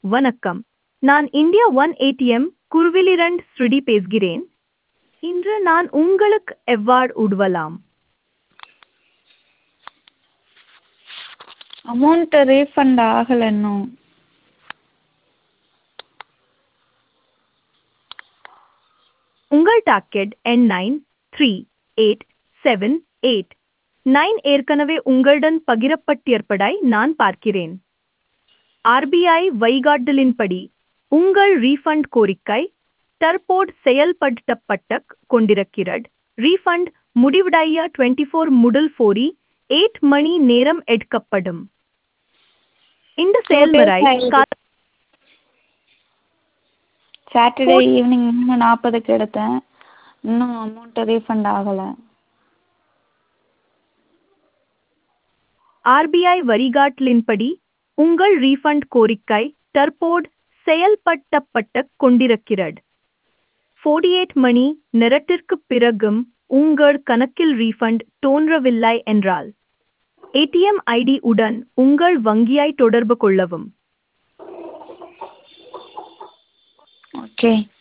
வணக்கம் நான் India one ATM குருவிலிரண்ட் ஸ்ருதி பேசுகிறேன் இன்று நான் உங்களுக்கு எவ்வாறு உதவலாம் அமௌண்ட்டு ரீஃபண்ட் ஆகலை இன்னும் உங்கள் டாக்கெட் எண் nine three eight seven eight nine ஏற்கனவே உங்களுடன் பகிரப்பட்டிருப்பதாய் நான் பார்க்கிறேன் ஆர்பிஐ வழிகாட்டலின்படி உங்கள் ரீஃபண்ட் கோரிக்கை தற்போது செயல்படுத்தப்பட்டு கொண்டிருக்கிறது ரீஃபண்ட் முடிவடைய டுவெண்ட்டி ஃபோர் முதல் ஃபோரி எயிட் மணி நேரம் எடுக்கப்படும் இந்த செயல்முறை கா- சாட்டர்டே ஈவினிங் மூணு நாற்பதுக்கு எடுத்தேன் இன்னும் அமௌண்ட்டு ரீஃபண்ட் ஆகலை ஆர்பிஐ வழிகாட்டலின்படி உங்கள் ரீஃபண்ட் கோரிக்கை தற்போது செயல்படுத்தப்பட்டு கொண்டிருக்கிறது 48 மணி நேரத்திற்குப் பிறகும் உங்கள் கணக்கில் ரீஃபண்ட் தோன்றவில்லை என்றால் ஏடிஎம் ஐடி உடன் உங்கள் வங்கியை தொடர்பு கொள்ளவும் ஓகே